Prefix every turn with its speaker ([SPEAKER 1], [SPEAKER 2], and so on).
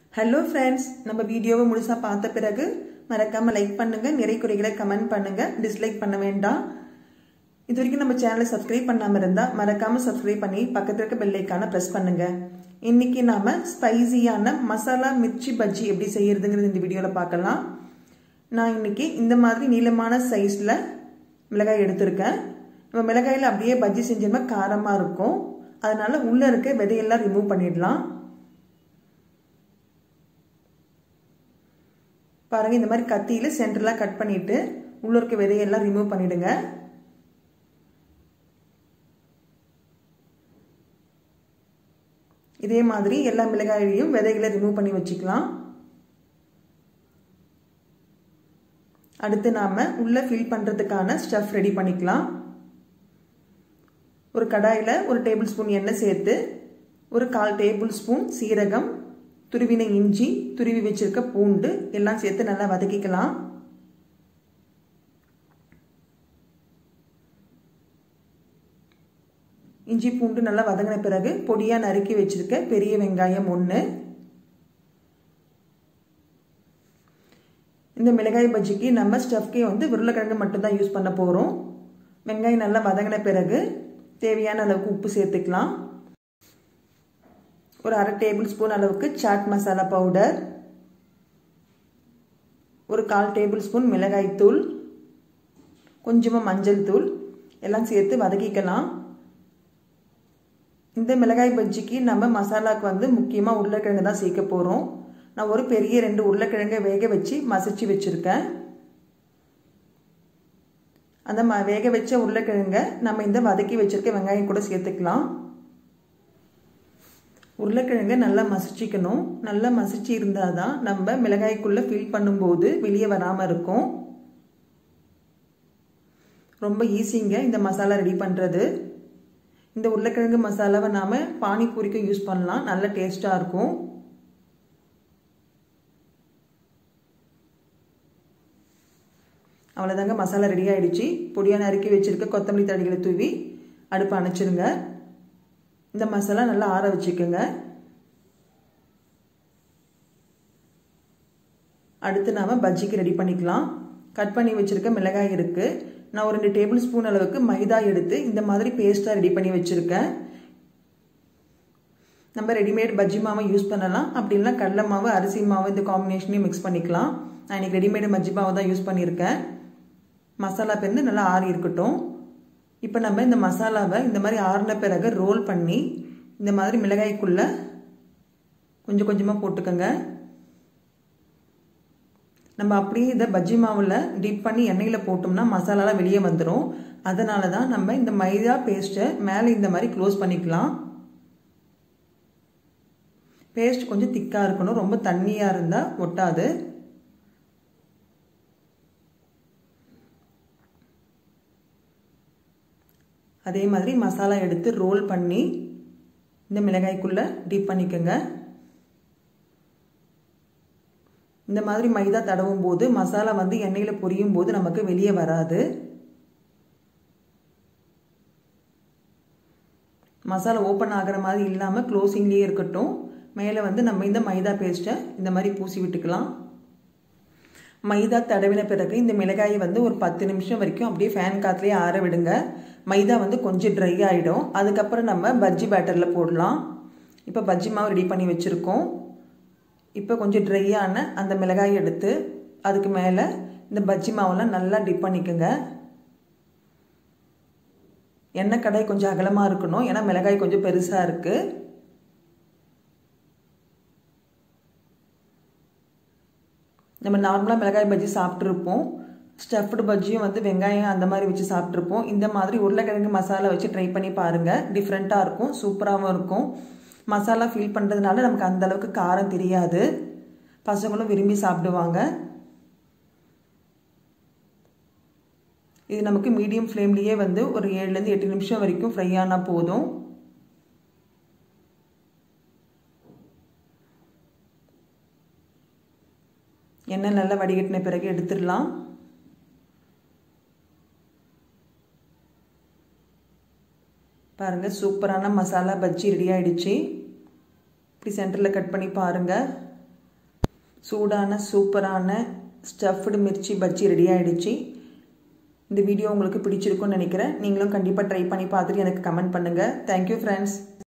[SPEAKER 1] hello friends நம்ம வீடியோவை முழுசாக பார்த்த பிறகு மறக்காமல் லைக் பண்ணுங்கள் நிறை குறைகளை கமெண்ட் பண்ணுங்கள் டிஸ்லைக் பண்ண வேண்டாம் இது வரைக்கும் நம்ம சேனலை சப்ஸ்கிரைப் பண்ணாமல் இருந்தால் மறக்காமல் சப்ஸ்கிரைப் பண்ணி பக்கத்தில் இருக்க பெல்லைக்கான ப்ரெஸ் பண்ணுங்கள் இன்னைக்கு நாம் ஸ்பைசியான மசாலா மிர்ச்சி பஜ்ஜி எப்படி செய்யறதுங்கிறது இந்த வீடியோவில் பார்க்கலாம் நான் இன்னைக்கு இந்த மாதிரி நீளமான சைஸில் மிளகாய் எடுத்திருக்கேன் நம்ம மிளகாயில் அப்படியே பஜ்ஜி செஞ்சோம்னா காரமாக இருக்கும் அதனால உள்ளே இருக்க விதையெல்லாம் ரிமூவ் பண்ணிடலாம் பாருங்க இந்த மாதிரி கத்தியில் சென்டர்லாம் கட் பண்ணிட்டு உள்ள இருக்க விதையெல்லாம் ரிமூவ் பண்ணிடுங்க இதே மாதிரி எல்லா மிளகாயிலையும் விதைகளை ரிமூவ் பண்ணி வச்சுக்கலாம் அடுத்து நாம் உள்ளே ஃபில் பண்ணுறதுக்கான ஸ்டஃப் ரெடி பண்ணிக்கலாம் ஒரு கடாயில் ஒரு டேபிள் ஸ்பூன் எண்ணெய் சேர்த்து ஒரு கால் டேபிள் ஸ்பூன் சீரகம் துருவின இஞ்சி துருவி வச்சிருக்க பூண்டு எல்லாம் சேர்த்து நல்லா வதக்கிக்கலாம் இஞ்சி பூண்டு நல்லா வதங்கின பிறகு பொடியாக நறுக்கி வச்சிருக்க பெரிய வெங்காயம் ஒன்று இந்த மிளகாய் பஜ்ஜிக்கு நம்ம ஸ்டஃப்கே வந்து உருளைக்கிழங்கு மட்டும்தான் யூஸ் பண்ண போகிறோம் வெங்காயம் நல்லா வதங்கின பிறகு தேவையான அளவுக்கு உப்பு சேர்த்துக்கலாம் ஒரு அரை டேபிள் ஸ்பூன் அளவுக்கு சாட் மசாலா பவுடர் ஒரு கால் டேபிள் ஸ்பூன் மிளகாய் தூள் கொஞ்சமாக மஞ்சள் தூள் எல்லாம் சேர்த்து வதக்கிக்கலாம் இந்த மிளகாய் பஜ்ஜிக்கு நம்ம மசாலாவுக்கு வந்து முக்கியமாக உருளைக்கிழங்கு தான் சேர்க்க போகிறோம் நான் ஒரு பெரிய ரெண்டு உருளைக்கிழங்கை வேக வச்சு மசிச்சு வச்சுருக்கேன் அந்த ம வேக வச்ச உருளைக்கிழங்கை நம்ம இந்த வதக்கி வச்சுருக்க வெங்காயம் கூட சேர்த்துக்கலாம் உருளைக்கிழங்கை நல்லா மசிச்சிக்கணும் நல்லா மசிச்சு இருந்தால் தான் நம்ம மிளகாய்க்குள்ளே ஃபில் பண்ணும்போது வெளியே வராமல் இருக்கும் ரொம்ப ஈஸிங்க இந்த மசாலா ரெடி பண்ணுறது இந்த உருளைக்கிழங்கு மசாலாவை நாம் பானிபூரிக்கும் யூஸ் பண்ணலாம் நல்ல டேஸ்ட்டாக இருக்கும் அவ்வளோதாங்க மசாலா ரெடி ஆகிடுச்சு பொடியாக நறுக்கி வச்சுருக்க கொத்தமல்லி தடிகளை தூவி அடுப்பு அணைச்சிருங்க இந்த மசாலா நல்லா ஆற வச்சுக்கோங்க அடுத்து நாம் பஜ்ஜிக்கு ரெடி பண்ணிக்கலாம் கட் பண்ணி வச்சுருக்க மிளகாய் இருக்குது நான் ஒரு ரெண்டு டேபிள் ஸ்பூன் அளவுக்கு மைதா எடுத்து இந்த மாதிரி பேஸ்ட்டாக ரெடி பண்ணி வச்சுருக்கேன் நம்ம ரெடிமேட் பஜ்ஜி மாவை யூஸ் பண்ணலாம் அப்படின்னா கடலை மாவு அரிசி மாவு இந்த காம்பினேஷனையும் மிக்ஸ் பண்ணிக்கலாம் நான் இன்றைக்கி ரெடிமேடு பஜ்ஜி மாவு தான் யூஸ் பண்ணியிருக்கேன் மசாலா பேருந்து நல்லா ஆறி இருக்கட்டும் இப்போ நம்ம இந்த மசாலாவை இந்த மாதிரி ஆறின பிறகு ரோல் பண்ணி இந்த மாதிரி மிளகாய்க்குள்ளே கொஞ்சம் கொஞ்சமாக போட்டுக்கோங்க நம்ம அப்படியே இதை பஜ்ஜி மாவில் டிப் பண்ணி எண்ணெயில் போட்டோம்னா மசாலாலாம் வெளியே வந்துடும் அதனால தான் நம்ம இந்த மைதா பேஸ்ட்டை மேலே இந்த மாதிரி க்ளோஸ் பண்ணிக்கலாம் பேஸ்ட் கொஞ்சம் திக்காக இருக்கணும் ரொம்ப தண்ணியாக இருந்தால் ஒட்டாது அதே மாதிரி மசாலா எடுத்து ரோல் பண்ணி இந்த மிளகாய்க்குள்ளே டிப் பண்ணிக்கோங்க இந்த மாதிரி மைதா தடவும் போது மசாலா வந்து எண்ணெயில் பொரியும் போது நமக்கு வெளியே வராது மசாலா ஓப்பன் ஆகிற மாதிரி இல்லாமல் க்ளோசிங்லேயே இருக்கட்டும் மேலே வந்து நம்ம இந்த மைதா பேஸ்ட்டை இந்த மாதிரி பூசி விட்டுக்கலாம் மைதா தடவின பிறகு இந்த மிளகாயை வந்து ஒரு பத்து நிமிஷம் வரைக்கும் அப்படியே ஃபேன் காற்றுலேயே ஆற விடுங்க மைதா வந்து கொஞ்சம் ட்ரை ஆகிடும் அதுக்கப்புறம் நம்ம பஜ்ஜி பேட்டரில் போடலாம் இப்போ பஜ்ஜி மாவு ரெடி பண்ணி வச்சுருக்கோம் இப்போ கொஞ்சம் ட்ரையான அந்த மிளகாய் எடுத்து அதுக்கு மேலே இந்த பஜ்ஜி மாவெல்லாம் நல்லா டிப் பண்ணிக்கோங்க எண்ணெய் கடை கொஞ்சம் அகலமாக இருக்கணும் ஏன்னா மிளகாய் கொஞ்சம் பெருசாக இருக்குது நம்ம நார்மலாக மிளகாய் பஜ்ஜி சாப்பிட்ருப்போம் ஸ்டஃப்டு பஜ்ஜியும் வந்து வெங்காயம் அந்த மாதிரி வச்சு சாப்பிட்ருப்போம் இந்த மாதிரி உருளைக்கிழங்கு மசாலா வச்சு ட்ரை பண்ணி பாருங்கள் டிஃப்ரெண்ட்டாக இருக்கும் சூப்பராகவும் இருக்கும் மசாலா ஃபில் பண்ணுறதுனால நமக்கு அந்த அளவுக்கு காரம் தெரியாது பசங்களும் விரும்பி சாப்பிடுவாங்க இது நமக்கு மீடியம் ஃப்ளேம்லேயே வந்து ஒரு ஏழுலேருந்து எட்டு நிமிஷம் வரைக்கும் ஃப்ரை ஆனால் போதும் எண்ணெய் நல்லா வடிகட்டின பிறகு எடுத்துடலாம் பாருங்கள் சூப்பரான மசாலா பஜ்ஜி ரெடி ஆகிடுச்சு இப்படி சென்டரில் கட் பண்ணி பாருங்கள் சூடான சூப்பரான ஸ்டஃப்டு மிர்ச்சி பஜ்ஜி ரெடி ஆகிடுச்சு இந்த வீடியோ உங்களுக்கு பிடிச்சிருக்குன்னு நினைக்கிறேன் நீங்களும் கண்டிப்பாக ட்ரை பண்ணி பார்த்துட்டு எனக்கு கமெண்ட் பண்ணுங்கள் தேங்க்யூ ஃப்ரெண்ட்ஸ்